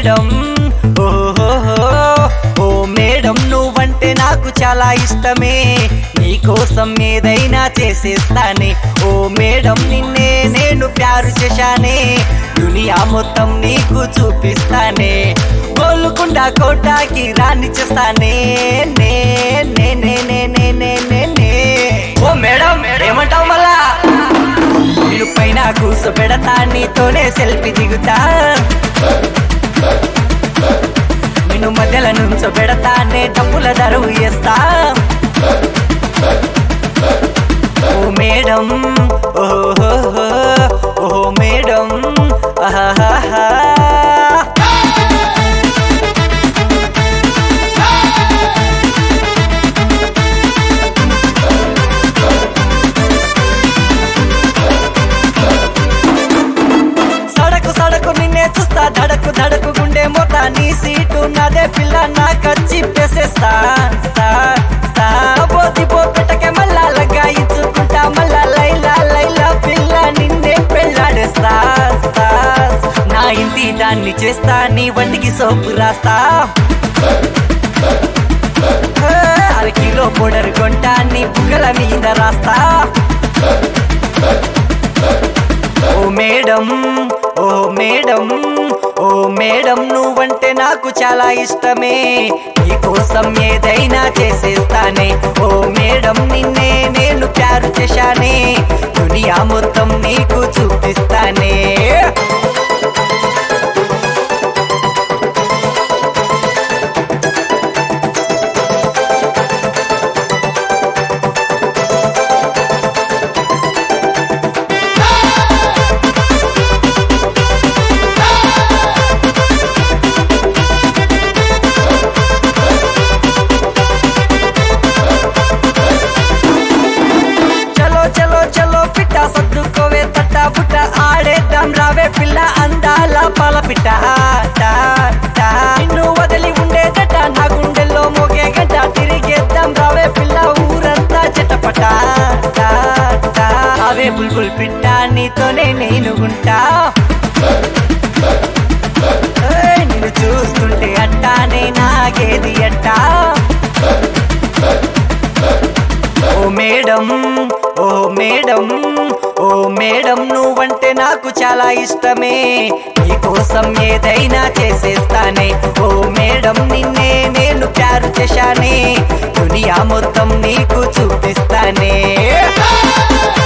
Madam ఓహో ఓ madam నువ్వంటే నాకు చాలా ఇష్టమే నీకోసం ఏదైనా చేసేస్తానే ఓ మేడం నిన్నే నేను ప్యారు చేశానే దునియా మొత్తం నీకు చూపిస్తానే గోలుకుండా కోటాకి రాని చేస్తానే నే నే నే నే నే నే నే నే ఓ మేడం ఏమంటావు మళ్ళా నేను పైన కూర్చోబెడతా నీతోనే సెల్ఫీ దిగుతా నేను మధ్యలో నుంచో పెడతా నే డబ్బుల దరువు వేస్తా ఓ మేడం ఓహో ఓ మేడం ఆహాహా సడకు సడకు నిన్నే చూస్తా ధడకు ధడకు గుండె మోత నీ సీటు నాదే పిల్ల నాకచ్చి పేసేస్తా స్తా, స్తా. పోతి పో పెట్టకే మళ్ళా లగ్గా ఇచ్చుకుంటా మళ్ళా లైలా లైలా పిల్ల నిన్నే పెళ్ళాడేస్తా స్తా. నా ఇంటి దాన్ని చేస్తా నీ వంటికి సోపు రాస్తా ఏ, అర కిలో పొడరు కొంటా నీ బుగ్గల మీద రాస్తా ఓ మేడం ఓ మేడం ఓ మేడం నువ్వంటే నాకు చాలా ఇష్టమే నీకోసం ఏదైనా చేసేస్తానే ఓ మేడం నిన్నే నేను ప్యారు చేశానే దునియా మొత్తం నీకు చూపిస్తానే చలో చలో చలో పిట్ట సర్దుకోవే తట్ట బుట్ట ఆడేద్దాం రావే పిల్ల అందాల పాల పిట్ట టా, టా. నిన్ను వదిలి ఉండేదట నా గుండెల్లో మోగే గంట తిరిగేద్దాం రావే పిల్ల ఊరంతా చెట్టపట టా, టా. అవే బుల్బుల్ పిట్ట నీతోనే నేను గుంటా ఏయ్, నిన్ను చూస్తుంటే అట్టానే నాగేది అట్టా ఓ మేడం ఓ మేడం ఓ మేడం నువ్వంటే నాకు చాలా ఇష్టమే నీకోసం ఏదైనా చేసేస్తానే ఓ మేడం నిన్నే నేను ప్యారు చేశానే దునియా మొత్తం నీకు చూపిస్తానే